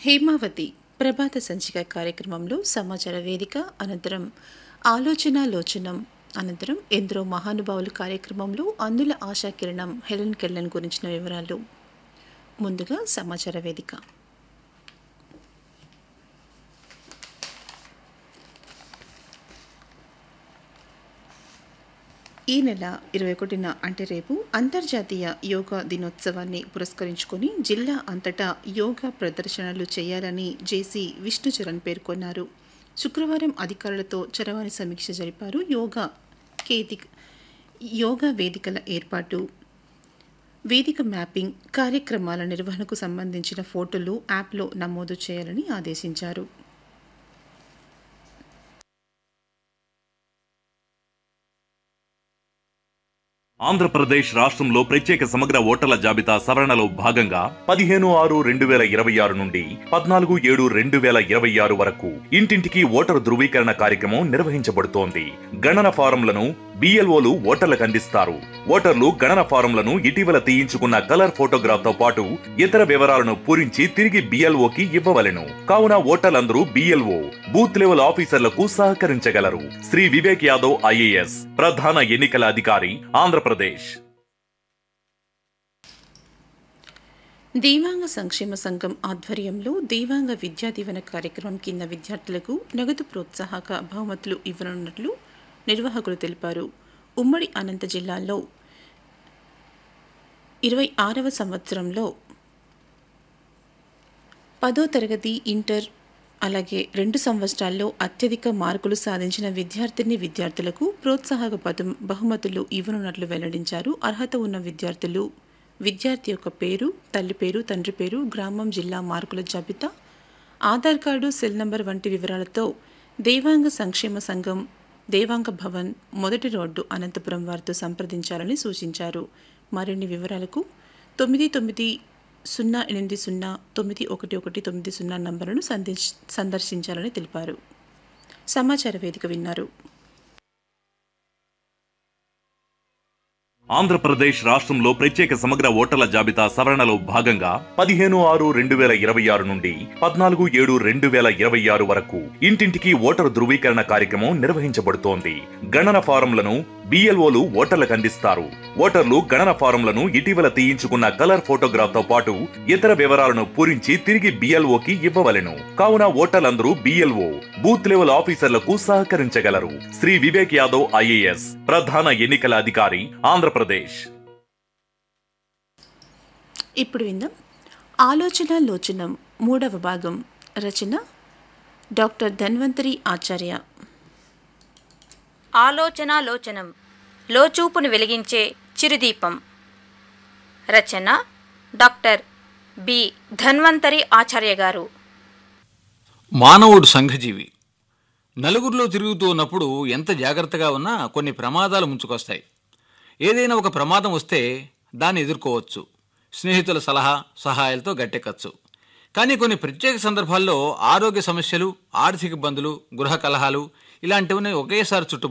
హేమావతి ప్రభాత సంచిక కార్యక్రమంలో సమాచార వేదిక అనంతరం ఆలోచన లోచనం అనంతరం ఎందరో మహానుభావులు కార్యక్రమంలో అందుల ఆశాకిరణం హెలెన్ కెల్లన్ గురించిన వివరాలు ముందుగా సమాచార వేదిక ఈ నెల ఇరవై ఒకటిన అంటే రేపు అంతర్జాతీయ యోగా దినోత్సవాన్ని పురస్కరించుకొని జిల్లా అంతటా యోగా ప్రదర్శనలు చేయాలని జేసీ విష్ణుచరణ్ పేర్కొన్నారు శుక్రవారం అధికారులతో చరవాణి సమీక్ష జరిపారు యోగా కేదిక యోగా వేదికల ఏర్పాటు వేదిక మ్యాపింగ్ కార్యక్రమాల నిర్వహణకు సంబంధించిన ఫోటోలు యాప్లో నమోదు చేయాలని ఆదేశించారు ఆంధ్రప్రదేశ్ రాష్ట్రంలో ప్రత్యేక సమగ్ర ఓటర్ల జాబితా సవరణలో భాగంగా పదిహేను ఆరు రెండు వేల ఇరవై ఆరు నుండి పద్నాలుగు ఏడు రెండు వేల ఇరవై ఆరు వరకు ఇంటింటికి ఓటరు ధృవీకరణ కార్యక్రమం నిర్వహించబడుతోంది గణన ఫారంలను బిఎల్ఓలు ఓటర్లకు అందిస్తారు ఓటర్లు గణన ఫారంలను ఇటీవల తీయించుకున్న కలర్ ఫోటోగ్రాఫ్ తో పాటు ఇతర వివరాలను పూరించి తిరిగి బిఎల్ఓకి ఇవ్వవలెను కావున ఓటర్లందరూ బిఎల్ఓ బూత్ లెవెల్ ఆఫీసర్లకు సహకరించగలరు శ్రీ వివేక్ యాదవ్ ఐఏఎస్ ప్రధాన ఎన్నికల అధికారి ఆంధ్రప్రదేశ్ దేవాంగ సంక్షేమ సంఘం ఆధ్వర్యంలో దేవాంగ విద్యా దీవెన కార్యక్రమం కింద విద్యార్థులకు నగదు ప్రోత్సాహక బహుమతులు ఇవ్వనున్నట్లు నిర్వాహకులు తెలిపారు ఉమ్మడి అనంత జిల్లాలో ఇరవై ఆరవ సంవత్సరంలో పదో తరగతి ఇంటర్ అలాగే రెండు సంవత్సరాల్లో అత్యధిక మార్కులు సాధించిన విద్యార్థిని విద్యార్థులకు ప్రోత్సాహక పదం బహుమతులు ఇవ్వనున్నట్లు వెల్లడించారు అర్హత ఉన్న విద్యార్థులు విద్యార్థి యొక్క పేరు తల్లి పేరు తండ్రి పేరు గ్రామం జిల్లా మార్కుల జాబితా ఆధార్ కార్డు సెల్ నంబర్ వంటి వివరాలతో దేవాంగ సంక్షేమ సంఘం దేవాంగ భవన్ మొదటి రోడ్డు అనంతపురం వారితో సంప్రదించాలని సూచించారు మరిన్ని వివరాలకు తొమ్మిది తొమ్మిది సున్నా ఎనిమిది సున్నా తొమ్మిది ఒకటి ఒకటి తొమ్మిది సున్నా నంబరును సంధించ సందర్శించాలని తెలిపారు సమాచార వేదిక విన్నారు ఆంధ్రప్రదేశ్ రాష్ట్రంలో ప్రత్యేక సమగ్ర ఓటర్ల జాబితా సవరణలో భాగంగా పదిహేను ఆరు రెండు వేల ఇరవై ఆరు నుండి పద్నాలుగు ఏడు రెండు వేల ఇరవై ఆరు వరకు ఇంటింటికి ఓటరు ధృవీకరణ కార్యక్రమం నిర్వహించబడుతోంది గణన ఫారంలను బిఎల్ఓలు ఓటర్లకు అందిస్తారు ఓటర్లు గణన ఫారంలను ఇటీవల తీయించుకున్న కలర్ ఫోటోగ్రాఫ్ తో పాటు ఇతర వివరాలను పూరించి తిరిగి బిఎల్ఓకి ఇవ్వవలెను కావున ఓటర్లందరూ బిఎల్ఓ బూత్ లెవెల్ ఆఫీసర్లకు సహకరించగలరు శ్రీ వివేక్ యాదవ్ ఐఏఎస్ ప్రధాన ఎన్నికల అధికారి ఆంధ్రప్రదేశ్ ఇప్పుడు విందాం ఆలోచన లోచనం మూడవ భాగం రచన డాక్టర్ ధన్వంతరి ఆచార్య ఆలోచన లోచనం లోచూపును వెలిగించే చిరుదీపం రచన డాక్టర్ బి ధన్వంతరి ఆచార్య గారు మానవుడు సంఘజీవి నలుగురిలో తిరుగుతూ ఉన్నప్పుడు ఎంత జాగ్రత్తగా ఉన్నా కొన్ని ప్రమాదాలు ముంచుకొస్తాయి ఏదైనా ఒక ప్రమాదం వస్తే దాన్ని ఎదుర్కోవచ్చు స్నేహితుల సలహా సహాయాలతో గట్టెక్కచ్చు కానీ కొన్ని ప్రత్యేక సందర్భాల్లో ఆరోగ్య సమస్యలు ఆర్థిక ఇబ్బందులు గృహ కలహాలు ఇలాంటివన్నీ ఒకేసారి చుట్టు